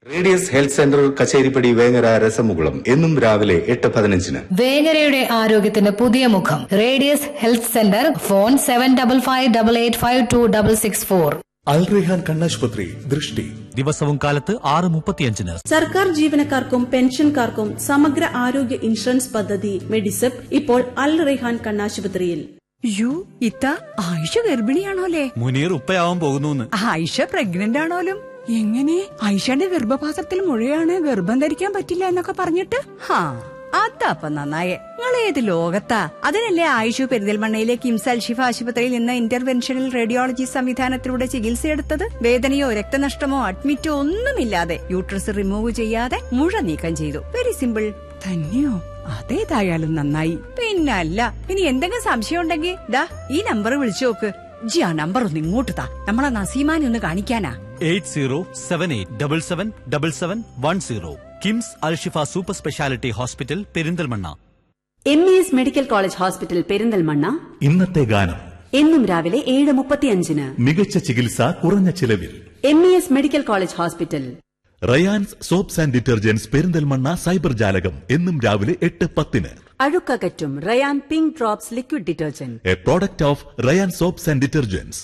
radius health centre Kacheripadi Vengara രസമുകുളം എന്നും രാവിലെ എട്ട് പതിനഞ്ചിന് വേങ്ങരയുടെ ആരോഗ്യത്തിന് പുതിയ മുഖം Radius health centre phone seven double five double eight five two double six four Al Rehan കണ്ണാശുപത്രി ദൃഷ്ടി ദിവസവും കാലത്ത് ആറ് മുപ്പത്തിയഞ്ചിന് സർക്കാർ ജീവനക്കാർക്കും പെൻഷൻകാർക്കും സമഗ്ര ആരോഗ്യ ഇൻഷുറൻസ് പദ്ധതി മെഡിസെപ്പ് ഇപ്പോൾ അൽ റെഹാൻ കണ്ണാശുപത്രിയിൽ യു ഇത്ത ആയിഷ ഗർഭിണിയാണോലേ മുനീർ ഉപ്പയാവാൻ പോകുന്നു ആയിഷ പ്രഗ്നന്റ് ആണോലും എങ്ങനെ ആയിഷയുടെ ഗർഭപാത്രത്തിൽ മുഴയാണ് ഗർഭം ധരിക്കാൻ പറ്റില്ല എന്നൊക്കെ പറഞ്ഞിട്ട് ഹാ അതപ്പ നന്നായേ നിങ്ങൾ ഏത് ലോകത്താ അതിനല്ലേ ആയിഷു പെരിന്തൽമണ്ണയിലെ കിംസ് അൽഷിഫ ആശുപത്രിയിൽ നിന്ന് ഇന്റർവെൻഷണൽ റേഡിയോളജി സംവിധാനത്തിലൂടെ ചികിത്സയെടുത്തത് വേദനയോ രക്തനഷ്ടമോ അഡ്മിറ്റോ ഒന്നുമില്ലാതെ യൂട്രസ് റിമൂവ് ചെയ്യാതെ മുഴ നീക്കം ചെയ്തു വെരി സിമ്പിൾ തന്നെയോ അതേതായാലും നന്നായി പിന്നല്ല ഇനി എന്തെങ്കിലും സംശയം ഉണ്ടെങ്കിൽ ദാ ഈ നമ്പർ വിളിച്ചു നോക്ക് ജി ആ നമ്പർ ഒന്ന് ഇങ്ങോട്ട് താ നമ്മളെ നസീമാനെ ഒന്ന് കാണിക്കാനാ eight zero seven eight double seven double seven one zero KIMS Alshifa super speciality hospital Perinthalmanna M E S medical college hospital Perinthalmanna ഇന്നത്തെ ഗാനം എന്നും രാവിലെ ഏഴ് മുപ്പത്തിയഞ്ചിന് മികച്ച ചികിത്സ കുറഞ്ഞ ചിലവിൽ M E S medical college hospital Rayans soaps and detergents Perinthalmanna cyber ജാലകം എന്നും രാവിലെ എട്ട് പത്തിന് അഴുക്കകറ്റും Rayan pink drops liquid detergent a product of Rayan soaps and detergents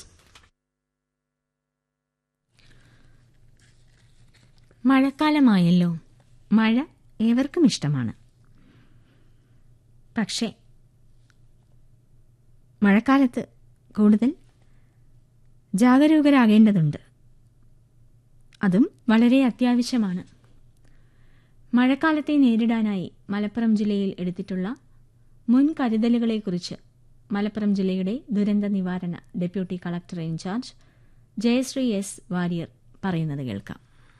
മഴക്കാലമായല്ലോ മഴ ഏവർക്കും ഇഷ്ടമാണ് പക്ഷേ മഴക്കാലത്ത് കൂടുതൽ ജാഗരൂകരാകേണ്ടതുണ്ട് അതും വളരെ അത്യാവശ്യമാണ് മഴക്കാലത്തെ നേരിടാനായി മലപ്പുറം ജില്ലയിൽ എടുത്തിട്ടുള്ള മുൻകരുതലുകളെക്കുറിച്ച് മലപ്പുറം ജില്ലയുടെ ദുരന്ത നിവാരണ deputy collector in charge Jayashree S Warrier പറയുന്നത് കേൾക്കാം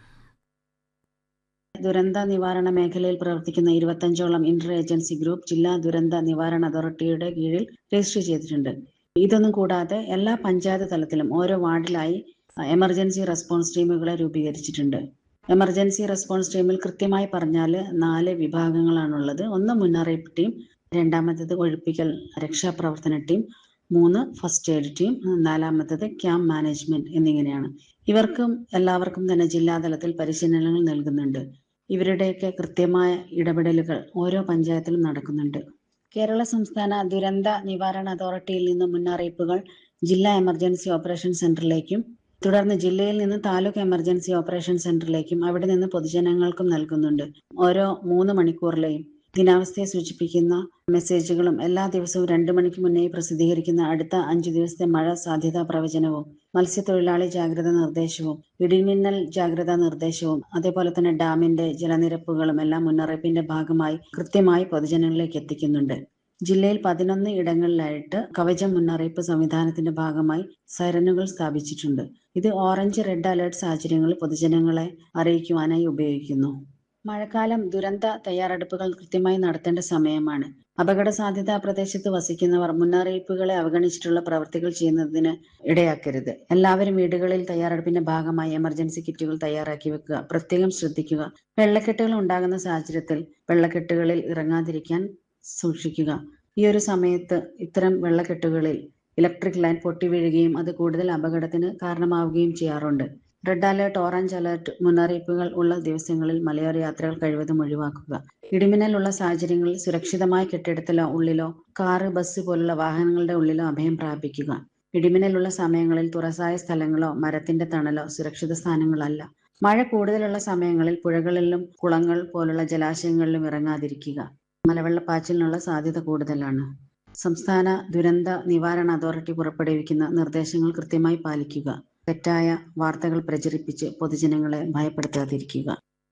ദുരന്ത നിവാരണ മേഖലയിൽ പ്രവർത്തിക്കുന്ന ഇരുപത്തഞ്ചോളം ഇന്റർ ഏജൻസി ഗ്രൂപ്പ് ജില്ലാ ദുരന്ത നിവാരണ അതോറിറ്റിയുടെ കീഴിൽ രജിസ്റ്റർ ചെയ്തിട്ടുണ്ട് ഇതൊന്നും കൂടാതെ എല്ലാ പഞ്ചായത്ത് തലത്തിലും ഓരോ വാർഡിലായി എമർജൻസി റെസ്പോൺസ് ടീമുകളെ രൂപീകരിച്ചിട്ടുണ്ട് എമർജൻസി റെസ്പോൺസ് ടീമിൽ കൃത്യമായി പറഞ്ഞാൽ നാല് വിഭാഗങ്ങളാണുള്ളത് ഒന്ന് മുന്നറിയിപ്പ് ടീം രണ്ടാമത്തേത് ഒഴിപ്പിക്കൽ രക്ഷാപ്രവർത്തന ടീം മൂന്ന് ഫസ്റ്റ് എയ്ഡ് ടീം നാലാമത്തേത് ക്യാമ്പ് മാനേജ്മെന്റ് എന്നിങ്ങനെയാണ് ഇവർക്കും എല്ലാവർക്കും തന്നെ ജില്ലാതലത്തിൽ പരിശീലനങ്ങൾ നൽകുന്നുണ്ട് ഇവരുടെയൊക്കെ കൃത്യമായ ഇടപെടലുകൾ ഓരോ പഞ്ചായത്തിലും നടക്കുന്നുണ്ട് കേരള സംസ്ഥാന ദുരന്ത നിവാരണ അതോറിറ്റിയിൽ നിന്ന് മുന്നറിയിപ്പുകൾ ജില്ലാ എമർജൻസി ഓപ്പറേഷൻ സെന്ററിലേക്കും തുടർന്ന് ജില്ലയിൽ നിന്ന് താലൂക്ക് എമർജൻസി ഓപ്പറേഷൻ സെന്ററിലേക്കും അവിടെ നിന്ന് പൊതുജനങ്ങൾക്കും നൽകുന്നുണ്ട് ഓരോ മൂന്ന് മണിക്കൂറിലെയും ദിനാവസ്ഥയെ സൂചിപ്പിക്കുന്ന മെസ്സേജുകളും എല്ലാ ദിവസവും രണ്ടു മണിക്ക് മുന്നേ പ്രസിദ്ധീകരിക്കുന്ന അടുത്ത അഞ്ചു ദിവസത്തെ മഴ സാധ്യതാ പ്രവചനവും മത്സ്യത്തൊഴിലാളി ജാഗ്രത നിർദ്ദേശവും ഇടിമിന്നൽ ജാഗ്രതാ നിർദ്ദേശവും അതേപോലെ തന്നെ ഡാമിന്റെ ജലനിരപ്പുകളും എല്ലാം മുന്നറിയിപ്പിന്റെ ഭാഗമായി കൃത്യമായി പൊതുജനങ്ങളിലേക്ക് എത്തിക്കുന്നുണ്ട് ജില്ലയിൽ പതിനൊന്ന് ഇടങ്ങളിലായിട്ട് കവചം മുന്നറിയിപ്പ് സംവിധാനത്തിന്റെ ഭാഗമായി സൈറനുകൾ സ്ഥാപിച്ചിട്ടുണ്ട് ഇത് ഓറഞ്ച് റെഡ് അലേർട്ട് സാഹചര്യങ്ങളിൽ പൊതുജനങ്ങളെ അറിയിക്കുവാനായി ഉപയോഗിക്കുന്നു മഴക്കാലം ദുരന്ത തയ്യാറെടുപ്പുകൾ കൃത്യമായി നടത്തേണ്ട സമയമാണ് അപകട സാധ്യതാ പ്രദേശത്ത് വസിക്കുന്നവർ മുന്നറിയിപ്പുകളെ അവഗണിച്ചിട്ടുള്ള പ്രവൃത്തികൾ ചെയ്യുന്നതിന് ഇടയാക്കരുത് എല്ലാവരും വീടുകളിൽ തയ്യാറെടുപ്പിന്റെ ഭാഗമായി എമർജൻസി കിറ്റുകൾ തയ്യാറാക്കി വെക്കുക പ്രത്യേകം ശ്രദ്ധിക്കുക വെള്ളക്കെട്ടുകൾ ഉണ്ടാകുന്ന സാഹചര്യത്തിൽ വെള്ളക്കെട്ടുകളിൽ ഇറങ്ങാതിരിക്കാൻ സൂക്ഷിക്കുക ഈ ഒരു സമയത്ത് ഇത്തരം വെള്ളക്കെട്ടുകളിൽ ഇലക്ട്രിക് ലൈൻ പൊട്ടി വീഴുകയും അത് കൂടുതൽ അപകടത്തിന് കാരണമാവുകയും ചെയ്യാറുണ്ട് റെഡ് അലേർട്ട് ഓറഞ്ച് അലേർട്ട് മുന്നറിയിപ്പുകൾ ഉള്ള ദിവസങ്ങളിൽ മലയോര യാത്രകൾ കഴിവതും ഒഴിവാക്കുക ഇടിമിന്നലുള്ള സാഹചര്യങ്ങളിൽ സുരക്ഷിതമായ കെട്ടിടത്തിലോ ഉള്ളിലോ കാറ് ബസ് പോലുള്ള വാഹനങ്ങളുടെ ഉള്ളിലോ അഭയം പ്രാപിക്കുക ഇടിമിന്നലുള്ള സമയങ്ങളിൽ തുറസായ സ്ഥലങ്ങളോ മരത്തിന്റെ തണലോ സുരക്ഷിത സ്ഥാനങ്ങളല്ല മഴ കൂടുതലുള്ള സമയങ്ങളിൽ പുഴകളിലും കുളങ്ങൾ പോലുള്ള ജലാശയങ്ങളിലും ഇറങ്ങാതിരിക്കുക മലവെള്ളപ്പാച്ചിലിനുള്ള സാധ്യത കൂടുതലാണ് സംസ്ഥാന ദുരന്ത നിവാരണ അതോറിറ്റി പുറപ്പെടുവിക്കുന്ന നിർദ്ദേശങ്ങൾ കൃത്യമായി പാലിക്കുക തെറ്റായ വാർത്തകൾ പ്രചരിപ്പിച്ച് പൊതുജനങ്ങളെ ഭയപ്പെടുത്താതിരിക്കുക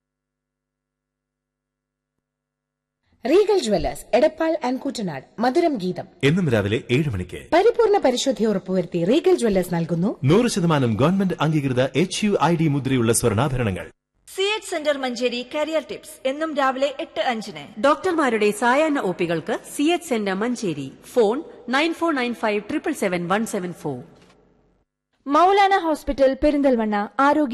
Regal jewellers Edappal and Kuttanad മധുരം ഗീതം എന്നും രാവിലെ ഏഴ് മണിക്ക് പരിപൂർണ പരിശുദ്ധി ഉറപ്പുവരുത്തി റീഗൽ ജ്വല്ലേഴ്സ് നൽകുന്നു നൂറ് ശതമാനം ഗവൺമെന്റ് അംഗീകൃത എച്ച് യു ഐ ഡി മുദ്രയുള്ള സ്വർണ്ണാഭരണങ്ങൾ C H centre Manjeri career tips എന്നും രാവിലെ എട്ട് അഞ്ചിന് ഡോക്ടർമാരുടെ സായാഹ്ന ഒപികൾക്ക് C H centre Manjeri phone nine four nine five triple seven one seven four Moulana hospital Perinthalmanna ആരോഗ്യ